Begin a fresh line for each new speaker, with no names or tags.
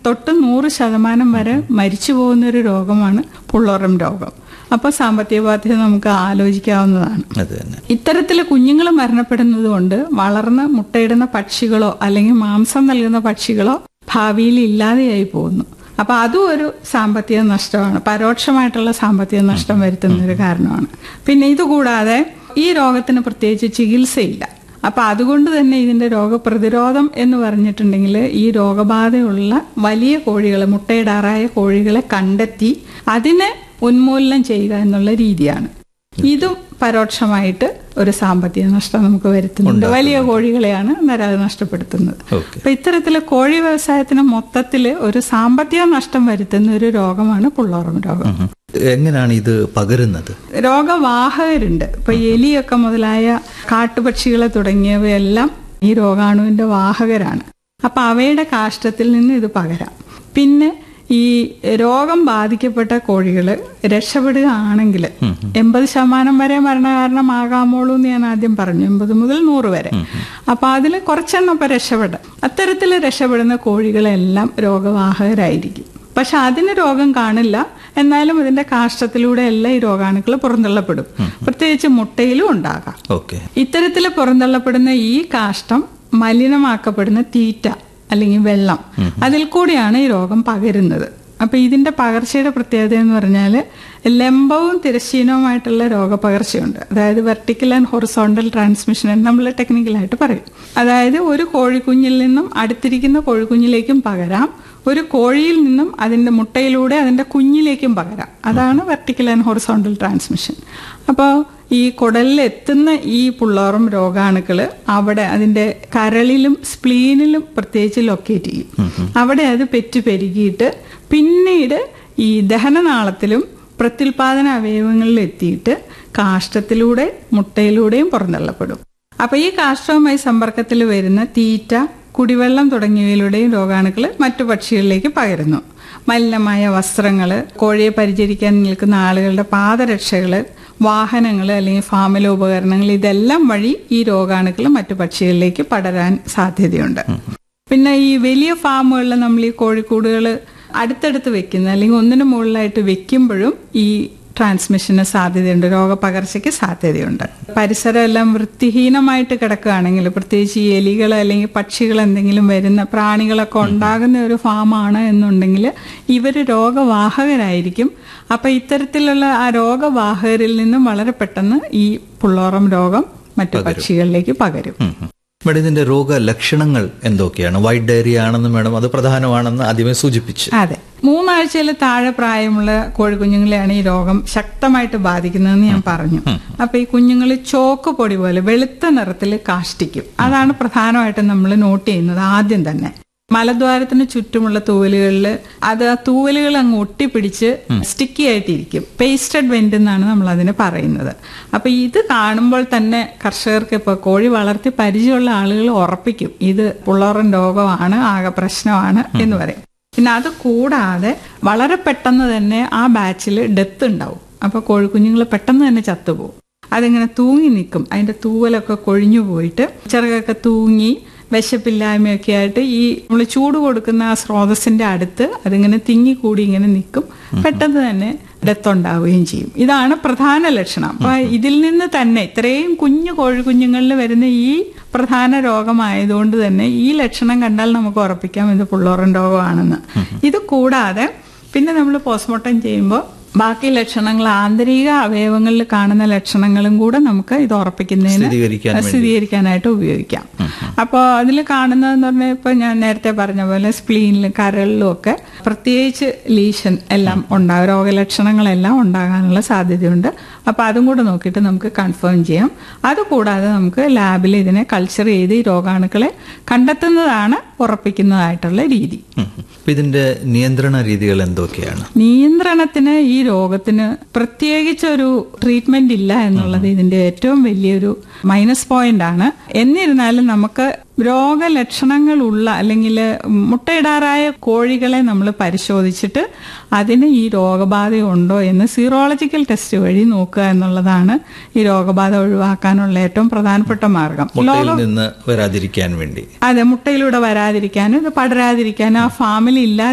തൊട്ട് നൂറ് ശതമാനം വരെ മരിച്ചു പോകുന്ന ഒരു രോഗമാണ് പുള്ളോറം രോഗം അപ്പോൾ സാമ്പത്തിക ബാധ്യത നമുക്ക് ആലോചിക്കാവുന്നതാണ്
അത് തന്നെ
ഇത്തരത്തിൽ കുഞ്ഞുങ്ങൾ മരണപ്പെടുന്നത് കൊണ്ട് വളർന്ന് മുട്ടയിടുന്ന പക്ഷികളോ അല്ലെങ്കിൽ മാംസം നൽകുന്ന പക്ഷികളോ ഭാവിയിൽ ഇല്ലാതെയായി പോകുന്നു അപ്പൊ അതും ഒരു സാമ്പത്തിക നഷ്ടമാണ് പരോക്ഷമായിട്ടുള്ള സാമ്പത്തിക നഷ്ടം വരുത്തുന്ന ഒരു കാരണമാണ് പിന്നെ ഇതുകൂടാതെ ഈ രോഗത്തിന് പ്രത്യേകിച്ച് ചികിത്സയില്ല അപ്പൊ അതുകൊണ്ട് തന്നെ ഇതിന്റെ രോഗപ്രതിരോധം എന്ന് പറഞ്ഞിട്ടുണ്ടെങ്കിൽ ഈ രോഗബാധയുള്ള വലിയ കോഴികളെ മുട്ടയിടാറായ കോഴികളെ കണ്ടെത്തി അതിനെ ഉന്മൂലനം ചെയ്യുക എന്നുള്ള രീതിയാണ് ഇതും പരോക്ഷമായിട്ട് ഒരു സാമ്പത്തിക നഷ്ടം നമുക്ക് വരുത്തുന്നുണ്ട് വലിയ കോഴികളെയാണ് അന്നേരം അത് നഷ്ടപ്പെടുത്തുന്നത്
ഓക്കെ
അപ്പൊ ഇത്തരത്തില് കോഴി വ്യവസായത്തിന് മൊത്തത്തില് ഒരു സാമ്പത്തിക നഷ്ടം വരുത്തുന്ന ഒരു രോഗമാണ് പുള്ളോറം രോഗം
എങ്ങനെയാണ് ഇത് പകരുന്നത്
രോഗവാഹകരുണ്ട് ഇപ്പൊ എലിയൊക്കെ മുതലായ കാട്ടുപക്ഷികളെ തുടങ്ങിയവയെല്ലാം ഈ രോഗാണുവിന്റെ വാഹകരാണ് അപ്പൊ അവയുടെ കാഷ്ടത്തിൽ നിന്ന് ഇത് പകരാം പിന്നെ ഈ രോഗം ബാധിക്കപ്പെട്ട കോഴികൾ രക്ഷപ്പെടുകയാണെങ്കിൽ എൺപത് ശതമാനം വരെ മരണകാരണമാകാമോളൂ എന്ന് ഞാൻ ആദ്യം പറഞ്ഞു എൺപത് മുതൽ നൂറ് വരെ അപ്പൊ അതിൽ കുറച്ചെണ്ണം ഇപ്പൊ രക്ഷപ്പെടും അത്തരത്തിൽ രക്ഷപ്പെടുന്ന കോഴികളെല്ലാം രോഗവാഹകരായിരിക്കും പക്ഷെ അതിന് രോഗം കാണില്ല എന്നാലും ഇതിന്റെ കാഷ്ടത്തിലൂടെ എല്ലാം ഈ രോഗാണുക്കൾ പുറന്തള്ളപ്പെടും പ്രത്യേകിച്ച് മുട്ടയിലും ഉണ്ടാകാം
ഓക്കെ
ഇത്തരത്തിൽ പുറന്തള്ളപ്പെടുന്ന ഈ കാഷ്ടം മലിനമാക്കപ്പെടുന്ന തീറ്റ അല്ലെങ്കിൽ വെള്ളം അതിൽ കൂടിയാണ് ഈ രോഗം പകരുന്നത് അപ്പൊ ഇതിന്റെ പകർച്ചയുടെ പ്രത്യേകത എന്ന് പറഞ്ഞാൽ ലംബവും തിരശ്ചീനവുമായിട്ടുള്ള രോഗപകർച്ചയുണ്ട് അതായത് വെർട്ടിക്കൽ ആൻഡ് ഹൊറിസോണ്ടൽ ട്രാൻസ്മിഷൻ എന്ന് നമ്മൾ ടെക്നിക്കലായിട്ട് പറയും അതായത് ഒരു കോഴിക്കുഞ്ഞിൽ നിന്നും അടുത്തിരിക്കുന്ന കോഴിക്കുഞ്ഞിലേക്കും പകരാം ഒരു കോഴിയിൽ നിന്നും അതിന്റെ മുട്ടയിലൂടെ അതിന്റെ കുഞ്ഞിലേക്കും പകരാം അതാണ് വെർട്ടിക്കൽ ആൻഡ് ഹൊറിസോണ്ടൽ ട്രാൻസ്മിഷൻ അപ്പോൾ ഈ കുടലിൽ എത്തുന്ന ഈ പുള്ളോറും രോഗാണുക്കൾ അവിടെ അതിന്റെ കരളിലും സ്പ്ലീനിലും പ്രത്യേകിച്ച് ലൊക്കേറ്റ് ചെയ്യും അവിടെ അത് പെറ്റു പെരുകിയിട്ട് പിന്നീട് ഈ ദഹനനാളത്തിലും പ്രത്യുൽപാദന അവയവങ്ങളിൽ എത്തിയിട്ട് കാഷ്ടത്തിലൂടെ മുട്ടയിലൂടെയും പുറന്തള്ളപ്പെടും അപ്പൊ ഈ കാഷ്ടവുമായി സമ്പർക്കത്തിൽ വരുന്ന തീറ്റ കുടിവെള്ളം തുടങ്ങിയവയിലൂടെയും രോഗാണുക്കൾ മറ്റു പക്ഷികളിലേക്ക് പകരുന്നു മലിനമായ വസ്ത്രങ്ങൾ കോഴിയെ പരിചരിക്കാൻ നിൽക്കുന്ന ആളുകളുടെ പാദരക്ഷകൾ വാഹനങ്ങൾ അല്ലെങ്കിൽ ഫാമിലെ ഉപകരണങ്ങൾ ഇതെല്ലാം വഴി ഈ രോഗാണുക്കൾ മറ്റു പക്ഷികളിലേക്ക് പടരാൻ സാധ്യതയുണ്ട് പിന്നെ ഈ വലിയ ഫാമുകളിൽ നമ്മൾ ഈ കോഴിക്കൂടുകൾ അടുത്തടുത്ത് വെക്കുന്ന അല്ലെങ്കിൽ ഒന്നിനു മുകളിലായിട്ട് വെക്കുമ്പോഴും ഈ ട്രാൻസ്മിഷന് സാധ്യതയുണ്ട് രോഗപകർച്ചയ്ക്ക് സാധ്യതയുണ്ട് പരിസരം എല്ലാം വൃത്തിഹീനമായിട്ട് കിടക്കുകയാണെങ്കിൽ പ്രത്യേകിച്ച് ഈ എലികൾ അല്ലെങ്കിൽ പക്ഷികൾ എന്തെങ്കിലും വരുന്ന പ്രാണികളൊക്കെ ഉണ്ടാകുന്ന ഒരു ഫാമാണ് എന്നുണ്ടെങ്കിൽ ഇവർ രോഗവാഹകരായിരിക്കും അപ്പൊ ഇത്തരത്തിലുള്ള ആ രോഗവാഹകരിൽ നിന്നും വളരെ പെട്ടെന്ന് ഈ പുള്ളോറം രോഗം മറ്റു പക്ഷികളിലേക്ക് പകരും
മേഡം ഇതിന്റെ രോഗലക്ഷണങ്ങൾ എന്തൊക്കെയാണ് വൈറ്റ് ഡയറിയ ആണെന്ന് മേഡം അത് പ്രധാനമാണെന്ന് ആദ്യമേ സൂചിപ്പിച്ചു
അതെ മൂന്നാഴ്ചയിൽ താഴെ പ്രായമുള്ള കോഴിക്കുഞ്ഞുങ്ങളെയാണ് ഈ രോഗം ശക്തമായിട്ട് ബാധിക്കുന്നതെന്ന് ഞാൻ പറഞ്ഞു അപ്പൊ ഈ കുഞ്ഞുങ്ങൾ ചോക്ക് പൊടി പോലെ വെളുത്ത നിറത്തിൽ കാഷ്ടിക്കും അതാണ് പ്രധാനമായിട്ടും നമ്മൾ നോട്ട് ചെയ്യുന്നത് ആദ്യം തന്നെ മലദ്വാരത്തിന് ചുറ്റുമുള്ള തൂവലുകളിൽ അത് ആ തൂവലുകൾ അങ്ങ് ഒട്ടിപ്പിടിച്ച് സ്റ്റിക്കി ആയിട്ടിരിക്കും പേസ്റ്റഡ് വെന്റ് എന്നാണ് നമ്മൾ അതിന് പറയുന്നത് അപ്പൊ ഇത് കാണുമ്പോൾ തന്നെ കർഷകർക്ക് ഇപ്പൊ കോഴി വളർത്തി പരിചയമുള്ള ആളുകൾ ഉറപ്പിക്കും ഇത് പുള്ളോറൻ രോഗമാണ് ആകെ പ്രശ്നമാണ് എന്ന് പറയും പിന്നെ അത് കൂടാതെ വളരെ പെട്ടെന്ന് തന്നെ ആ ബാച്ചിൽ ഡെത്ത് ഉണ്ടാവും അപ്പൊ കോഴിക്കുഞ്ഞുങ്ങൾ പെട്ടെന്ന് തന്നെ ചത്തുപോകും അതിങ്ങനെ തൂങ്ങി നിൽക്കും അതിന്റെ തൂവലൊക്കെ കൊഴിഞ്ഞു പോയിട്ട് ചിറകൊക്കെ തൂങ്ങി വിശപ്പില്ലായ്മയൊക്കെ ആയിട്ട് ഈ നമ്മൾ ചൂട് കൊടുക്കുന്ന ആ സ്രോതസ്സിന്റെ അടുത്ത് അതിങ്ങനെ തിങ്ങിക്കൂടി ഇങ്ങനെ നിൽക്കും പെട്ടെന്ന് തന്നെ ഡെത്ത് ഉണ്ടാവുകയും ചെയ്യും ഇതാണ് പ്രധാന ലക്ഷണം അപ്പൊ ഇതിൽ നിന്ന് തന്നെ ഇത്രയും കുഞ്ഞു കോഴിക്കുഞ്ഞുങ്ങളിൽ വരുന്ന ഈ പ്രധാന രോഗമായതുകൊണ്ട് തന്നെ ഈ ലക്ഷണം കണ്ടാൽ നമുക്ക് ഉറപ്പിക്കാം ഇത് പുള്ളോറൻ രോഗമാണെന്ന് ഇത് കൂടാതെ പിന്നെ നമ്മൾ പോസ്റ്റ്മോർട്ടം ചെയ്യുമ്പോൾ ബാക്കി ലക്ഷണങ്ങൾ ആന്തരിക അവയവങ്ങളിൽ കാണുന്ന ലക്ഷണങ്ങളും കൂടെ നമുക്ക് ഇത് ഉറപ്പിക്കുന്നതിന്
സ്ഥിരീകരിക്കാൻ വേണ്ടി.
സ്ഥിരീകരിക്കാനായിട്ട് ഉപയോഗിക്കാം അപ്പോൾ അതിൽ കാണുന്നതെന്ന് പറഞ്ഞാൽ ഇപ്പൊ ഞാൻ നേരത്തെ പറഞ്ഞ പോലെ സ്പ്ലീനിലും കരളിലും ഒക്കെ പ്രത്യേകിച്ച് ലീഷൻ എല്ലാം ഉണ്ടാകും രോഗലക്ഷണങ്ങളെല്ലാം ഉണ്ടാകാനുള്ള സാധ്യതയുണ്ട് അപ്പൊ അതും കൂടെ നോക്കിയിട്ട് നമുക്ക് കൺഫേം ചെയ്യാം അതുകൂടാതെ നമുക്ക് ലാബിൽ ഇതിനെ കൾച്ചർ ചെയ്ത് ഈ രോഗാണുക്കളെ കണ്ടെത്തുന്നതാണ് ഉറപ്പിക്കുന്നതായിട്ടുള്ള രീതി
ഉം. അപ്പൊ ഇതിന്റെ നിയന്ത്രണ രീതികൾ എന്തൊക്കെയാണ്
നിയന്ത്രണത്തിന് ഈ രോഗത്തിന് പ്രത്യേകിച്ച് ഒരു ട്രീറ്റ്മെന്റ് ഇല്ല എന്നുള്ളത് ഇതിന്റെ ഏറ്റവും വലിയൊരു മൈനസ് പോയിന്റ് ആണ് എന്നിരുന്നാലും നമുക്ക് രോഗലക്ഷണങ്ങളുള്ള അല്ലെങ്കിൽ മുട്ടയിടാറായ കോഴികളെ നമ്മൾ പരിശോധിച്ചിട്ട് അതിന് ഈ രോഗബാധ ഉണ്ടോ എന്ന് സീറോളജിക്കൽ ടെസ്റ്റ് വഴി നോക്കുക എന്നുള്ളതാണ് ഈ രോഗബാധ ഒഴിവാക്കാനുള്ള ഏറ്റവും പ്രധാനപ്പെട്ട മാർഗം
മുട്ടയിൽ നിന്ന് വരാതിരിക്കാൻ വേണ്ടി
അതെ മുട്ടയിലൂടെ വരാതിരിക്കാനും ഇത് പടരാതിരിക്കാനും ആ ഫാമിൽ ഇല്ലാതെ